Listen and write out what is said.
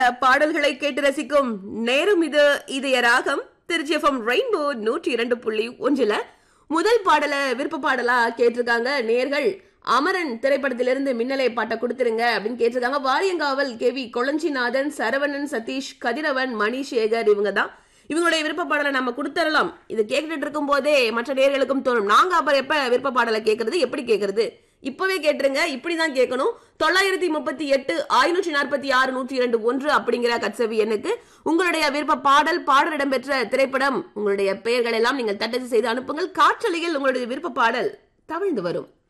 பாடல்களை கேட்டு ரசிக்கும் நேரம் இது இதய ராகம் திருச்சி எஃப்எம் ரெயின்போ நூற்றி இரண்டு புள்ளி ஒன்றுல முதல் பாடல விருப்ப பாடலா கேட்டிருக்காங்க நேர்கள் அமரன் திரைப்படத்திலிருந்து மின்னலை பாட்டை கொடுத்துருங்க அப்படின்னு கேட்டிருக்காங்க வாரியங்காவல் கேவி கொளஞ்சிநாதன் சரவணன் சதீஷ் கதிரவன் மணிசேகர் இவங்க தான் இவங்களுடைய விருப்ப பாடலை நம்ம கொடுத்துடலாம் இது கேட்டுட்டு இருக்கும் போதே மற்ற நேர்களுக்கும் தோணும் நாங்க அப்புறம் எப்ப விருப்ப பாடலை கேட்கறது எப்படி கேட்கறது இப்பவே கேட்டுருங்க இப்படிதான் கேட்கணும் தொள்ளாயிரத்தி முப்பத்தி எட்டு ஐநூற்றி நாற்பத்தி ஆறு நூற்றி இரண்டு ஒன்று அப்படிங்கிற கட்சவி எண்ணுக்கு உங்களுடைய விருப்ப பாடல் பாடல் இடம்பெற்ற திரைப்படம் உங்களுடைய பெயர்கள் எல்லாம் நீங்கள் தட்டச்சு செய்து அனுப்புங்கள் காற்றலையில் உங்களுடைய விருப்ப பாடல் தவிழ்ந்து வரும்